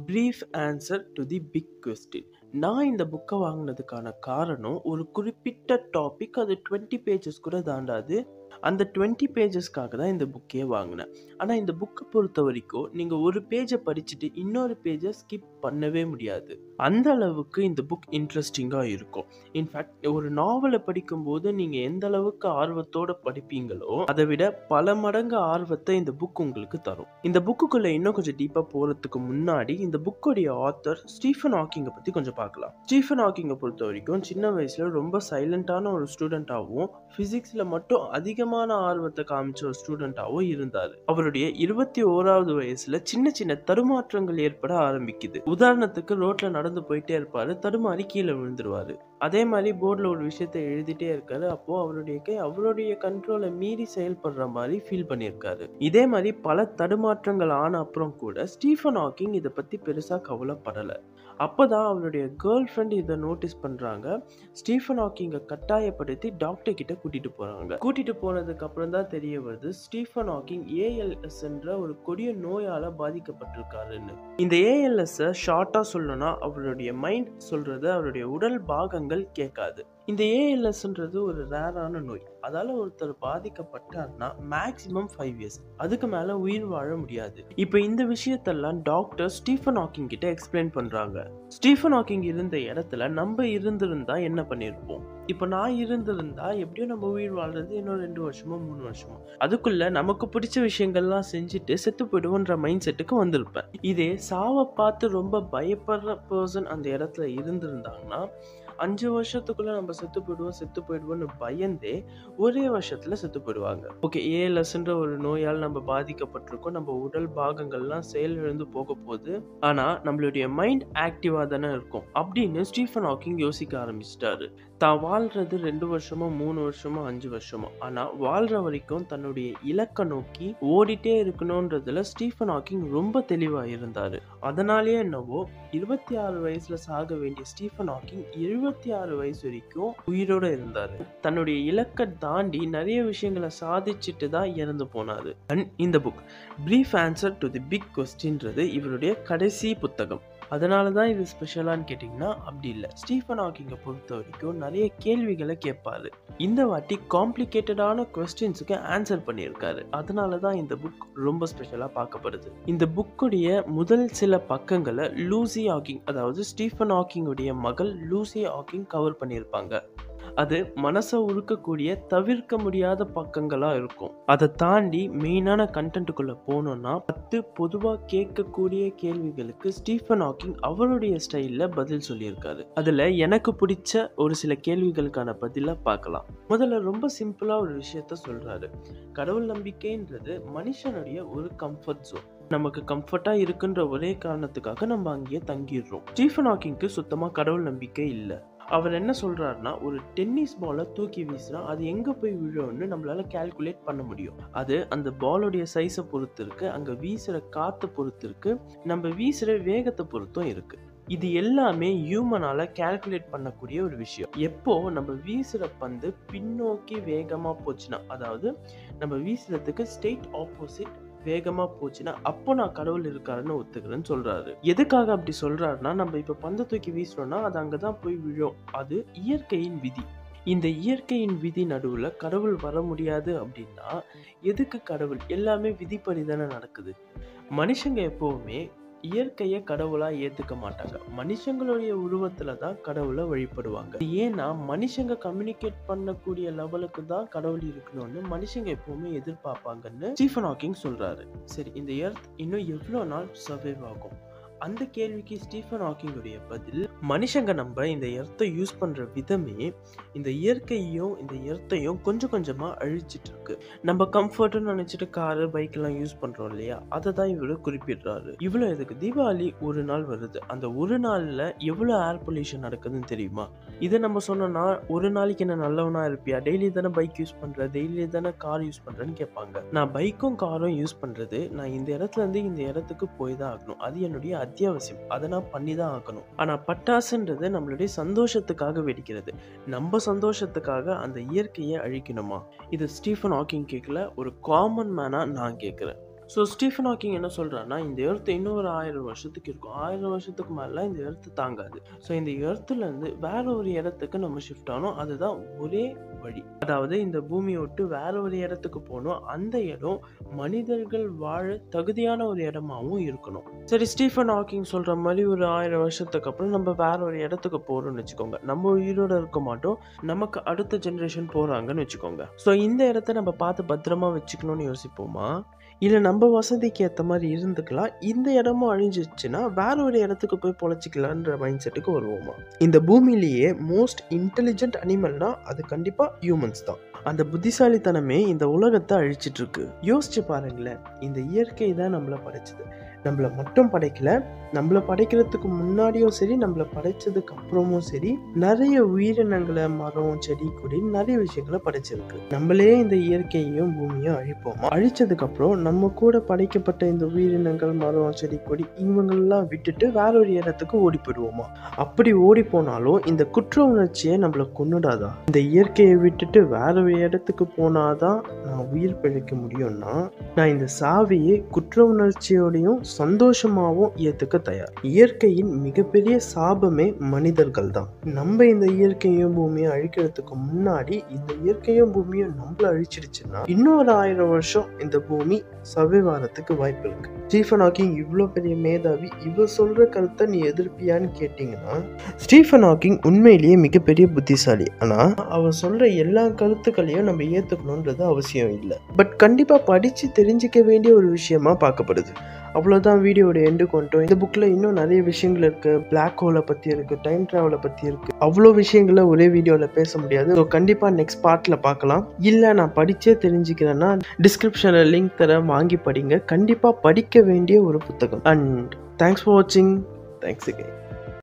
brief answer to the big question நான் இந்த புக்கை வாங்கினதுக்கான காரணம் ஒரு குறிப்பிட்ட டாபிக் அது டுவெண்ட்டி பேஜஸ் கூட தாண்டாது அந்த டுவெண்ட்டி பேஜஸ்க்காக தான் இந்த புக்கே வாங்கினேன் ஆனால் இந்த புக்கை பொறுத்த வரைக்கும் நீங்கள் ஒரு பேஜை படிச்சுட்டு இன்னொரு பேஜை ஸ்கிப் பண்ணவே முடியாது அந்த அளவுக்கு இந்த புக் இன்ட்ரெஸ்டிங்காக இருக்கும் இன்ஃபேக்ட் ஒரு நாவலை படிக்கும்போது நீங்கள் எந்த அளவுக்கு ஆர்வத்தோட படிப்பீங்களோ அதை விட பல மடங்கு ஆர்வத்தை இந்த புக் உங்களுக்கு தரும் இந்த புக்குக்குள்ளே இன்னும் கொஞ்சம் டீப்பாக போகிறதுக்கு முன்னாடி இந்த புக்கோடைய ஆத்தர் ஸ்டீஃபன் ஹாக்கிங்கை பற்றி கொஞ்சம் பார்க்கலாம் ஸ்டீஃபன் ஹாக்கிங்கை பொறுத்த வரைக்கும் சின்ன வயசில் ரொம்ப சைலண்டான ஒரு ஸ்டூடெண்ட்டாகவும் ஃபிசிக்ஸில் மட்டும் அதிகமான ஆர்வத்தை காமிச்ச ஒரு ஸ்டூடெண்ட்டாகவும் இருந்தார் அவருடைய இருபத்தி ஓராவது வயசுல சின்ன சின்ன தடுமாற்றங்கள் ஏற்பட ஆரம்பிக்குது உதாரணத்துக்கு ரோட்ல நடந்து போயிட்டே இருப்பாரு தடுமாறி கீழே விழுந்துருவாரு அதே மாதிரி போர்டில் ஒரு விஷயத்தை எழுதிட்டே இருக்காரு அப்போ அவருடைய கை அவருடைய கண்ட்ரோலை மீறி செயல்படுற மாதிரி ஃபீல் பண்ணியிருக்காரு இதே மாதிரி பல தடுமாற்றங்கள் ஆன அப்புறம் கூட ஸ்டீஃபன் ஹாக்கிங் இதை பத்தி பெருசா கவலைப்படலை அப்போதான் அவருடைய கேர்ள் ஃப்ரெண்ட் இதை நோட்டீஸ் பண்றாங்க ஸ்டீஃபன் ஹாக்கிங்கை கட்டாயப்படுத்தி டாக்டர் கிட்ட கூட்டிட்டு போறாங்க கூட்டிட்டு போனதுக்கு அப்புறம் தான் தெரிய வருது ஸ்டீஃபன் ஹாக்கிங் ஏஎல்எஸ் என்ற ஒரு கொடிய நோயால பாதிக்கப்பட்டிருக்காருன்னு இந்த ஏஎல்எஸ் ஷார்ட்டா சொல்லணும்னா அவருடைய மைண்ட் சொல்றது அவருடைய உடல் பாகங்கள் கேட்காது இந்த ஏஎல்எஸ்ன்றது ஒரு ரேரான நோய் அதால ஒருத்தர் பாதிக்கப்பட்டார்னா மேக்சிமம் ஃபைவ் இயர்ஸ் அதுக்கு மேல உயிர் வாழ முடியாது இப்போ இந்த விஷயத்தெல்லாம் டாக்டர் ஸ்டீஃபன் ஹாக்கிங் கிட்ட எக்ஸ்பிளைன் பண்றாங்க ஸ்டீஃபன் ஹாக்கிங் இருந்த இடத்துல நம்ம இருந்திருந்தா என்ன பண்ணியிருப்போம் இப்போ நான் இருந்திருந்தா எப்படியும் நம்ம உயிர் வாழ்றது இன்னும் ரெண்டு வருஷமோ மூணு வருஷமோ அதுக்குள்ள நமக்கு பிடிச்ச விஷயங்கள்லாம் செஞ்சுட்டு செத்து போயிடுவோன்ற மைண்ட் செட்டுக்கு வந்திருப்பேன் இதே சாவை பார்த்து ரொம்ப பயப்படுற பர்சன் அந்த இடத்துல இருந்திருந்தாங்கன்னா அஞ்சு வருஷத்துக்குள்ள நம்ம செத்து போயிடுவோம் செத்து போயிடுவோம்னு பயந்தே ஒரே வருஷத்துல செத்து போயிடுவாங்க ஓகே ஏஎல்எஸ்ன்ற ஒரு நோயால் நம்ம பாதிக்கப்பட்டிருக்கோம் நம்ம உடல் பாகங்கள்லாம் செயலிழந்து போக போகுது ஆனா நம்மளுடைய மைண்ட் ஆக்டிவா தானே இருக்கும் அப்படின்னு ஸ்டீஃபன் ஹாக்கிங் யோசிக்க ஆரம்பிச்சிட்டாரு தான் வாழ்றது ரெண்டு வருஷமோ மூணு வருஷமோ அஞ்சு வருஷமோ ஆனா வாழ்ற வரைக்கும் தன்னுடைய இலக்கை நோக்கி ஓடிட்டே இருக்கணும்ன்றதுல ஸ்டீஃபன் ஹாக்கிங் ரொம்ப தெளிவா இருந்தாரு அதனாலேயே என்னவோ இருபத்தி ஆறு வயசுல சாக வேண்டிய ஸ்டீஃபன் ஹாக்கிங் இருபத்தி ஆறு வயசு வரைக்கும் உயிரோட இருந்தாரு தன்னுடைய இலக்கை தாண்டி நிறைய விஷயங்களை சாதிச்சுட்டு தான் இறந்து போனாரு அண்ட் இந்த book brief answer to the big கொஸ்டின்றது இவருடைய கடைசி புத்தகம் அதனால தான் இது ஸ்பெஷலான்னு கேட்டிங்கன்னா அப்படி இல்லை ஸ்டீஃபன் ஹாக்கிங்கை பொறுத்த வரைக்கும் நிறைய கேள்விகளை கேட்பாரு இந்த வாட்டி காம்ப்ளிகேட்டடான கொஸ்டின்ஸுக்கு ஆன்சர் பண்ணியிருக்காரு அதனால தான் இந்த புக் ரொம்ப ஸ்பெஷலாக பார்க்கப்படுது இந்த புக்குடைய முதல் சில பக்கங்களை லூசி ஹாக்கிங் அதாவது ஸ்டீஃபன் ஹாக்கிங்குடைய மகள் லூசி ஹாக்கிங் கவர் பண்ணியிருப்பாங்க அது மனசை உருக்கக்கூடிய தவிர்க்க முடியாத பக்கங்களா இருக்கும் அதை தாண்டி மெயினான கண்டென்ட்டுக்குள்ள போனோம்னா பத்து பொதுவாக கேட்கக்கூடிய கேள்விகளுக்கு ஸ்டீஃபன் ஹாக்கிங் அவருடைய ஸ்டைலில் பதில் சொல்லியிருக்காரு அதில் எனக்கு பிடிச்ச ஒரு சில கேள்விகளுக்கான பதிலை பார்க்கலாம் முதல்ல ரொம்ப சிம்பிளாக ஒரு விஷயத்த சொல்றாரு கடவுள் நம்பிக்கைன்றது மனுஷனுடைய ஒரு கம்ஃபர்ட் ஜோன் நமக்கு கம்ஃபர்ட்டாக இருக்குன்ற ஒரே காரணத்துக்காக நம்ம அங்கேயே தங்கிடுறோம் ஸ்டீஃபன் ஹாக்கிங்க்கு சுத்தமாக கடவுள் நம்பிக்கை இல்லை அவர் என்ன சொல்றாருன்னா ஒரு டென்னிஸ் பாலை தூக்கி வீசினா அது எங்க போய் விழும்னு நம்மளால கால்குலேட் பண்ண முடியும் அது அந்த பாலோடைய சைஸை பொறுத்து இருக்கு அங்க வீசுற காத்தை பொறுத்து இருக்கு நம்ம வீசுற வேகத்தை பொறுத்தும் இருக்கு இது எல்லாமே ஹியூமனால கால்குலேட் பண்ணக்கூடிய ஒரு விஷயம் எப்போ நம்ம வீசுற பந்து பின்னோக்கி வேகமா போச்சுன்னா அதாவது நம்ம வீசுறதுக்கு ஸ்டேட் ஆப்போசிட் வேகமா போச்சுன்னா அப்போ நான் கடவுள் இருக்காருன்னு ஒத்துக்கிறேன்னு சொல்றாரு எதுக்காக அப்படி சொல்றாருன்னா நம்ம இப்ப பந்தை தூக்கி வீசுறோம்னா அது அங்கதான் போய் விழும் அது இயற்கையின் விதி இந்த இயற்கையின் விதி நடுவுல கடவுள் வர முடியாது அப்படின்னா எதுக்கு கடவுள் எல்லாமே விதிப்படி தானே நடக்குது மனுஷங்க எப்பவுமே இயற்கையை கடவுளா ஏத்துக்க மாட்டாங்க மனுஷங்களுடைய உருவத்துல தான் கடவுளை வழிபடுவாங்க ஏன்னா மனுஷங்க கம்யூனிகேட் பண்ணக்கூடிய லெவலுக்கு தான் கடவுள் இருக்கணும்னு மனுஷங்க எப்பவுமே எதிர்பார்ப்பாங்கன்னு ஸ்டீஃபன் ஹாக்கிங் சொல்றாரு சரி இந்த எர்த் இன்னும் எவ்வளோ நாள் சர்வைவ் ஆகும் அந்த கேள்விக்கு ஸ்டீஃபன் ஹாக்கிங்குடைய பதில் மனுஷங்க நம்ம இந்த எர்த்தை யூஸ் பண்ற விதமே இந்த இயற்கையும் இந்த எர்த்தையும் கொஞ்சம் கொஞ்சமா அழிச்சிட்டு இருக்கு நம்ம கம்ஃபர்ட்னு நினைச்சிட்டு காரு பைக் எல்லாம் யூஸ் பண்றோம் இல்லையா அதை தான் இவரு குறிப்பிடுறாரு இவ்வளோ இதுக்கு தீபாவளி ஒரு நாள் வருது அந்த ஒரு நாள்ல எவ்வளோ ஏர் பொல்யூஷன் நடக்குதுன்னு தெரியுமா இதை நம்ம சொன்னோம்னா ஒரு நாளைக்கு என்ன நல்லவனா இருப்பியா டெய்லி தானே பைக் யூஸ் பண்ற டெய்லி தானே கார் யூஸ் பண்றேன்னு கேட்பாங்க நான் பைக்கும் காரும் யூஸ் பண்றது நான் இந்த இடத்துல இருந்து இந்த இடத்துக்கு போய் தான் ஆகணும் அது என்னுடைய அத்தியாவசியம் அதை நான் பண்ணி தான் ஆகணும் ஆனா பட்டாசுன்றது நம்மளுடைய சந்தோஷத்துக்காக வெடிக்கிறது நம்ம சந்தோஷத்துக்காக அந்த இயற்கையை அழிக்கணுமா இது ஸ்டீஃபன் ஹாக்கிங் கேட்கல ஒரு காமன் மேனா நான் கேட்குறேன் ஸோ ஸ்டீஃபன் ஹாக்கிங் என்ன சொல்கிறாருன்னா இந்த எர்த்து இன்னும் ஒரு ஆயிரம் வருஷத்துக்கு இருக்கும் ஆயிரம் வருஷத்துக்கு மேலே இந்த எர்த்து தாங்காது ஸோ இந்த எர்த்துலேருந்து வேற ஒரு இடத்துக்கு நம்ம ஷிஃப்ட் ஆகணும் அதுதான் ஒரே வழி அதாவது இந்த பூமியை விட்டு வேற ஒரு இடத்துக்கு போகணும் அந்த இடம் மனிதர்கள் வாழ தகுதியான ஒரு இடமாவும் இருக்கணும் சரி ஸ்டீஃபன் ஹாக்கிங் சொல்கிற மாதிரி ஒரு ஆயிரம் வருஷத்துக்கு அப்புறம் நம்ம வேற ஒரு இடத்துக்கு போகிறோம்னு வச்சுக்கோங்க நம்ம உயிரோட இருக்க மாட்டோம் நமக்கு அடுத்த ஜென்ரேஷன் போகிறாங்கன்னு வச்சுக்கோங்க ஸோ இந்த இடத்த நம்ம பார்த்து பத்திரமா வச்சுக்கணும்னு யோசிப்போமா இல்லை நம்ம வசதிக்கு ஏற்ற மாதிரி இருந்துக்கலாம் இந்த இடமும் அழிஞ்சிச்சுன்னா வேற ஒரு இடத்துக்கு போய் பொழைச்சிக்கலான்ற மைண்ட் செட்டுக்கு வருவோமா இந்த பூமியிலேயே மோஸ்ட் இன்டெலிஜென்ட் அனிமல்னா அது கண்டிப்பாக ஹியூமன்ஸ் தான் அந்த புத்திசாலித்தனமே இந்த உலகத்தை அழிச்சிட்டு இருக்கு யோசிச்சு பாருங்களேன் இந்த இயற்கை தான் நம்மளை படைச்சது நம்மளை மட்டும் படைக்கல நம்மளை படைக்கிறதுக்கு முன்னாடியும் சரி நம்மளை படைச்சதுக்கு அப்புறமும் சரி நிறைய உயிரினங்களை மரம் செடி கொடி நிறைய விஷயங்களை படைச்சிருக்கு நம்மளே இந்த இயற்கையையும் பூமியும் அழிப்போமா அழிச்சதுக்கு அப்புறம் நம்ம கூட படைக்கப்பட்ட இந்த உயிரினங்கள் மரம் செடி கொடி இவங்களெல்லாம் விட்டுட்டு வேற ஒரு இடத்துக்கு ஓடி போயிடுவோமா அப்படி ஓடி போனாலும் இந்த குற்ற உணர்ச்சியை நம்மளை கொன்னுடாதா இந்த இயற்கையை விட்டுட்டு வேற ஒரு இடத்துக்கு போனாதான் நான் உயிர் பிழைக்க முடியும்னா நான் இந்த சாவியை குற்ற உணர்ச்சியோடையும் சந்தோஷமாகவும் ஏத்துக்க தயார் இயற்கையின் மிகப்பெரிய சாபமே மனிதர்கள் தான் நம்ம இந்த இயற்கையும் பூமியும் அழிக்கிறதுக்கு முன்னாடி இந்த இயற்கையும் பூமியும் நம்மள அழிச்சிடுச்சுன்னா இன்னொரு ஆயிரம் வருஷம் இந்த பூமி சவிவாரத்துக்கு வாய்ப்பு இருக்கு ஸ்டீஃபன் ஹாக்கிங் இவ்வளோ பெரிய மேதாவி இவர் சொல்ற கருத்தை நீ எதிர்ப்பியான்னு கேட்டிங்கன்னா ஸ்டீஃபன் ஹாக்கிங் உண்மையிலேயே மிகப்பெரிய புத்திசாலி ஆனால் அவர் சொல்ற எல்லா கருத்துக்களையும் நம்ம ஏற்றுக்கணுன்றது அவசியம் இல்லை பட் கண்டிப்பாக படித்து தெரிஞ்சிக்க வேண்டிய ஒரு விஷயமா பார்க்கப்படுது அவ்வளோதான் வீடியோட எண்டு கொண்டோம் இந்த புக்கில் இன்னும் நிறைய விஷயங்கள் இருக்குது பிளாக் ஹோலை பற்றி இருக்குது டைம் ட்ராவலை பற்றி இருக்குது அவ்வளோ விஷயங்களை ஒரே வீடியோவில் பேச முடியாது ஸோ கண்டிப்பாக நெக்ஸ்ட் பார்ட்டில் பார்க்கலாம் இல்லை நான் படித்தே தெரிஞ்சுக்கிறேன்னா டிஸ்கிரிப்ஷனில் லிங்க் தரேன் வாங்கி படிங்க கண்டிப்பாக படிக்க வேண்டிய ஒரு புத்தகம் அண்ட் தேங்க்ஸ் ஃபார் வாட்சிங் தேங்க்ஸ் again